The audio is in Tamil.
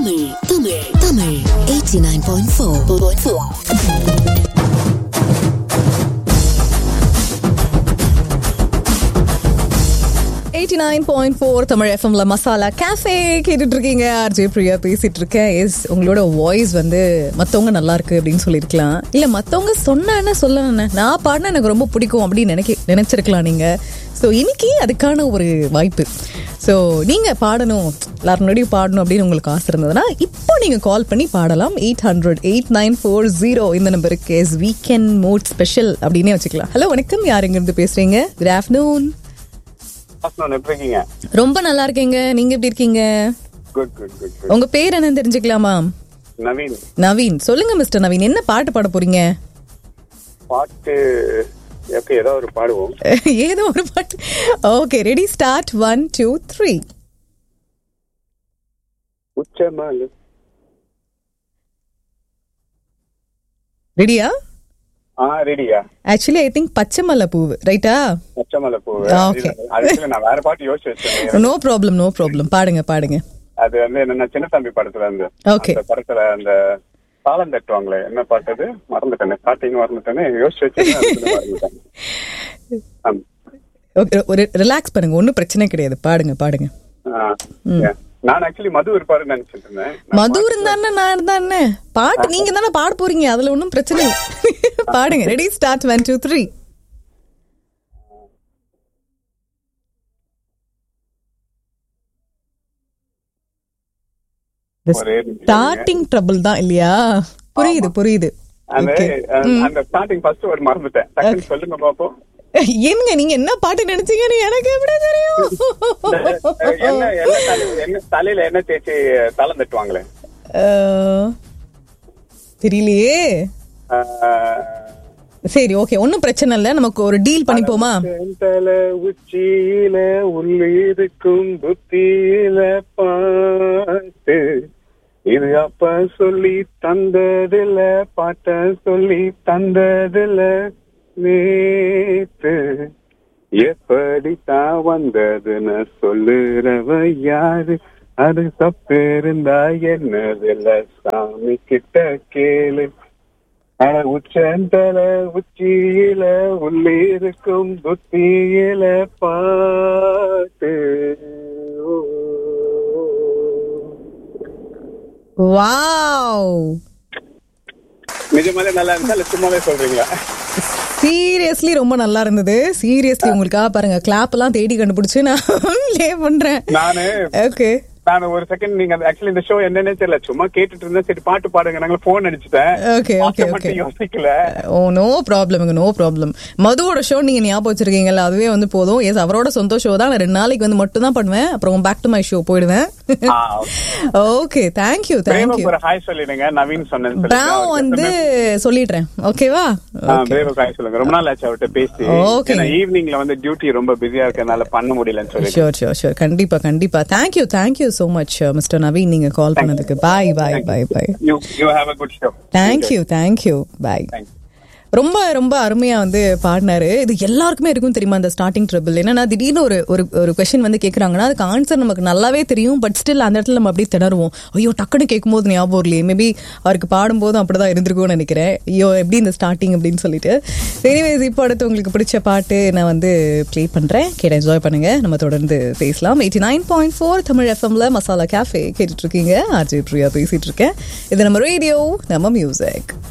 Tamil Tamil Tamil 89.4 eighty nine point four Tamil எஃப்எம்ல மசாலா கேஃபே கேட்டுட்டு இருக்கீங்க ஆர்ஜே பிரியா பேசிட்டு இருக்கேன் எஸ் உங்களோட வாய்ஸ் வந்து மத்தவங்க நல்லா இருக்கு அப்படின்னு சொல்லியிருக்கலாம் இல்ல மத்தவங்க சொன்ன சொல்லணும் நான் பாடினா எனக்கு ரொம்ப பிடிக்கும் அப்படின்னு நினைக்க நினைச்சிருக்கலாம் நீங்க ஸோ இன்னைக்கு அதுக்கான ஒரு வாய்ப்பு ஸோ நீங்க பாடணும் எல்லாரும் முன்னாடியும் பாடணும் அப்படின்னு உங்களுக்கு ஆசை இருந்ததுன்னா இப்போ நீங்க கால் பண்ணி பாடலாம் eight hundred eight nine four zero இந்த நம்பருக்கு எஸ் வீக்கெண்ட் மூட் ஸ்பெஷல் அப்படின்னே வச்சுக்கலாம் ஹலோ வணக்கம் யார் எங்கிருந்து பேசுறீங்க குட் ஆஃப்டர்நூன் ஆஃப்டர்நூன் எப்படி இருக்கீங்க ரொம்ப நல்லா இருக்கீங்க நீங்க எப்படி இருக்கீங்க குட் குட் குட் குட் உங்க பேர் என்னன்னு தெரிஞ்சுக்கலாமா நவீன் நவீன் சொல்லுங்க மிஸ்டர் நவீன் என்ன பாட்டு பாட போறீங்க பாட்டு ஓகே ஏதோ ஒரு பாடுவோம் ஏதோ ஒரு பாட்டு okay ready start one two three உச்சமாலு ரெடியா ஆ ரெடியா ஆக்சுவலி ஐ திங்க் பச்சை மலை பூவு ரைட்டா உச்சமலை பூ Okay. அதுக்கு நான் வேற பாட்டு யோசிச்சு வச்சேன் நோ ப்ராப்ளம் நோ ப்ராப்ளம் பாடுங்க பாடுங்க அது வந்து என்னன்னா சின்ன தம்பி படத்துல இருந்து Okay. அந்த படத்துல அந்த தாளம் தட்டுவாங்களே என்ன பாட்டு அது மறந்துட்டேனே ஸ்டார்டிங் மறந்துட்டேனே யோசிச்சு வச்சேன் அதுக்குள்ள மறந்துட்டேன் ஆம். Okay, ஒரு ரிலாக்ஸ் பண்ணுங்க ஒன்றும் பிரச்சனை கிடையாது பாடுங்க பாடுங்க ஆ, yeah. நான் ஆக்சுவலி மது இருப்பாருன்னு நினைச்சிட்டு இருந்தேன் மது இருந்தானே நான் இருந்தானே பாட்டு நீங்க தானே பாட போறீங்க அதுல ஒன்றும் பிரச்சனை இல்லை பாடுங்க ready start one two three ஒரே நிமிஷம் ஸ்டார்டிங் ட்ரபிள் தான் இல்லையா புரியுது புரியுது அந்த Okay. அஹ், அந்த ஸ்டார்டிங் ஃபர்ஸ்ட் ஒரு மறந்துட்டேன் டக்குன்னு சொல்லுங்க பாப்போம் என்னங்க நீங்க என்ன பாட்டு நினைச்சீங்கன்னு எனக்கு எப்படி தெரியும் அஹ், என்ன என்ன தலை- என்ன தலையில என்ன தேய்ச்சி தலம் தட்டுவாங்களே அஹ், தெரியலையே அஹ், சரி ஓகே ஒன்னும் பிரச்சனை இல்ல நமக்கு ஒரு டீல் பண்ணிப்போமா தலை உச்சியில உள்ளிருக்கும் புத்தியில பாட்டு இது அப்ப சொல்லி தந்ததில்ல பாட்ட சொல்லி தந்ததில்ல நேத்து எப்படித்தான் வந்ததுன்னு சொல்லுறவ யாரு அது தப்பு இருந்தா என்னதில்ல சாமி கிட்ட கேளு அட உச்சந்தல உச்சியில உள்ளிருக்கும் புத்தியில பாட்டு ஓ. வாவ் நிஜமாலே நல்லா இருந்தா இல்ல சும்மாவே சொல்றீங்களா சீரியஸ்லி ரொம்ப நல்லா இருந்தது சீரியஸ்லி உங்களுக்காக பாருங்க கிளாப் எல்லாம் தேடி கண்டுபிடிச்சு நான் லே பண்றேன் நானு ஓகே நான் ஒரு செகண்ட் நீங்க ஆக்சுவலி இந்த ஷோ என்னன்னே தெரியல சும்மா கேட்டுட்டு இருந்தேன் சரி பாட்டு பாடுங்க நாங்க போன் அடிச்சுட்டேன் Okay, okay, பாட்டை okay. மட்டும் யோசிக்கல oh no problem no problem மதுவோட ஷோ நீங்க ஞாபகம் வச்சிருக்கீங்கல்ல அதுவே வந்து போதும் எஸ் அவரோட சொந்த ஷோ தான் நான் ரெண்டு நாளைக்கு வந்து மட்டும் தான் பண்ணுவேன் அப்புறம் பேக் டு மை ஷோ போயிடுவேன் ஆ, ஓகே தேங்க்யூ பிரேமுக்கு தேங்க்யூ ஒரு ஹாய் சொல்லிடுங்க நவீன் சொன்னேன்னு சொல்லிட்டு பிராவ் அவருக்கு வந்து SMS சொல்லிடுறேன் ஓகேவா ஆ, பிரேமுக்கு ஹாய் சொல்லுங்க ரொம்ப நாள் ஆச்சு அவர்கிட்ட பேசி Okay. ஏன்னா ஈவினிங்ல வந்து டியூட்டி ரொம்ப பிஸியா இருக்கறனால பண்ண முடியலன்னு சொல்லிட்டு ஷோர் ஷோர் ஷோர் கண்டிப்பா கண்டிப்பா thank you thank you so much mister Naveen நீங்க கால் பண்ணதுக்கு bye bye bye bye you you have a good show thank you thank you bye thank you ரொம்ப ரொம்ப அருமையா வந்து பாடினாரு இது எல்லாருக்குமே இருக்கும் தெரியுமா அந்த ஸ்டார்டிங் ட்ரபிள் என்னன்னா திடீர்னு ஒரு ஒரு ஒரு கொஸ்டின் வந்து கேக்குறாங்கன்னா அதுக்கு ஆன்சர் நமக்கு நல்லாவே தெரியும் பட் ஸ்டில் அந்த இடத்துல நம்ம அப்படியே திணறுவோம் ஐயோ டக்குன்னு கேட்கும்போது ஞாபகம் இல்லையே மேபி அவருக்கு பாடும்போதும் அப்படிதான் இருந்திருக்கும்னு நினைக்கிறேன் ஐயோ எப்படி இந்த ஸ்டார்டிங் அப்படின்னு சொல்லிட்டு எனிவேஸ் இப்போ அடுத்து உங்களுக்கு பிடிச்ச பாட்டு நான் வந்து ப்ளே பண்றேன் கேட்டு என்ஜாய் பண்ணுங்க நம்ம தொடர்ந்து பேசலாம் eighty nine point four Tamil எஃப்எம்ல மசாலா கேஃபே கேட்டுட்டு இருக்கீங்க ஆர்ஜே பிரியா பேசிட்டு இருக்கேன் இது நம்ம ரேடியோ நம்ம மியூசிக்